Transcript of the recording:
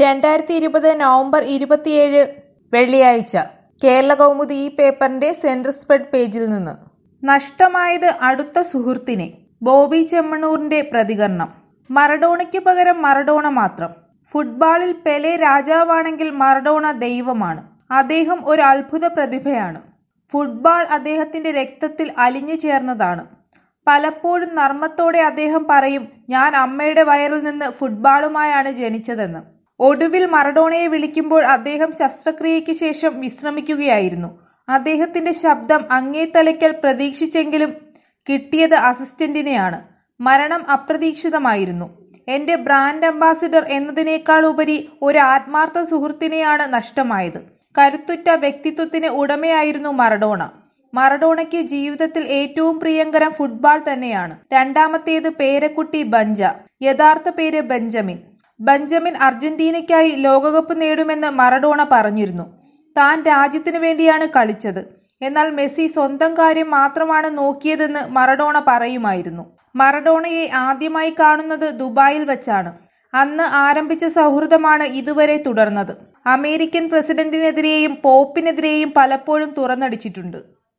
രണ്ടായിരത്തി ഇരുപത് നവംബർ ഇരുപത്തിയേഴ് വെള്ളിയാഴ്ച കേരള കൗമുദി ഈ പേപ്പറിന്റെ സെന്റർ സ്പ്രെഡ് പേജിൽ നിന്ന് നഷ്ടമായത് അടുത്ത സുഹൃത്തിനെ ബോബി ചെമ്മണ്ണൂറിന്റെ പ്രതികരണം മറഡോണയ്ക്ക് പകരം മറഡോണ മാത്രം ഫുട്ബോളിൽ പെലെ രാജാവാണെങ്കിൽ മറഡോണ ദൈവമാണ് അദ്ദേഹം ഒരു അത്ഭുത പ്രതിഭയാണ് ഫുട്ബോൾ അദ്ദേഹത്തിന്റെ രക്തത്തിൽ അലിഞ്ഞു ചേർന്നതാണ് പലപ്പോഴും നർമ്മത്തോടെ അദ്ദേഹം പറയും ഞാൻ അമ്മയുടെ വയറിൽ നിന്ന് ഫുട്ബോളുമായാണ് ജനിച്ചതെന്ന് ഒടുവിൽ മറഡോണയെ വിളിക്കുമ്പോൾ അദ്ദേഹം ശസ്ത്രക്രിയയ്ക്ക് ശേഷം വിശ്രമിക്കുകയായിരുന്നു അദ്ദേഹത്തിന്റെ ശബ്ദം അങ്ങേത്തലയ്ക്കൽ പ്രതീക്ഷിച്ചെങ്കിലും കിട്ടിയത് അസിസ്റ്റന്റിനെയാണ് മരണം അപ്രതീക്ഷിതമായിരുന്നു എന്റെ ബ്രാൻഡ് അംബാസിഡർ എന്നതിനേക്കാൾ ഉപരി ഒരു ആത്മാർത്ഥ സുഹൃത്തിനെയാണ് നഷ്ടമായത് കരുത്തുറ്റ വ്യക്തിത്വത്തിന് ഉടമയായിരുന്നു മറഡോണ മറഡോണയ്ക്ക് ജീവിതത്തിൽ ഏറ്റവും പ്രിയങ്കരം ഫുട്ബോൾ തന്നെയാണ് രണ്ടാമത്തേത് പേരക്കുട്ടി ബഞ്ച യഥാർത്ഥ പേര് ബെഞ്ചമിൻ ബെഞ്ചമിൻ അർജന്റീനയ്ക്കായി ലോകകപ്പ് നേടുമെന്ന് മറഡോണ പറഞ്ഞിരുന്നു താൻ രാജ്യത്തിനു വേണ്ടിയാണ് കളിച്ചത് എന്നാൽ മെസ്സി സ്വന്തം കാര്യം മാത്രമാണ് നോക്കിയതെന്ന് മറഡോണ പറയുമായിരുന്നു മറഡോണയെ ആദ്യമായി കാണുന്നത് ദുബായിൽ വെച്ചാണ് അന്ന് ആരംഭിച്ച സൗഹൃദമാണ് ഇതുവരെ തുടർന്നത് അമേരിക്കൻ പ്രസിഡന്റിനെതിരെയും പോപ്പിനെതിരെയും പലപ്പോഴും തുറന്നടിച്ചിട്ടുണ്ട്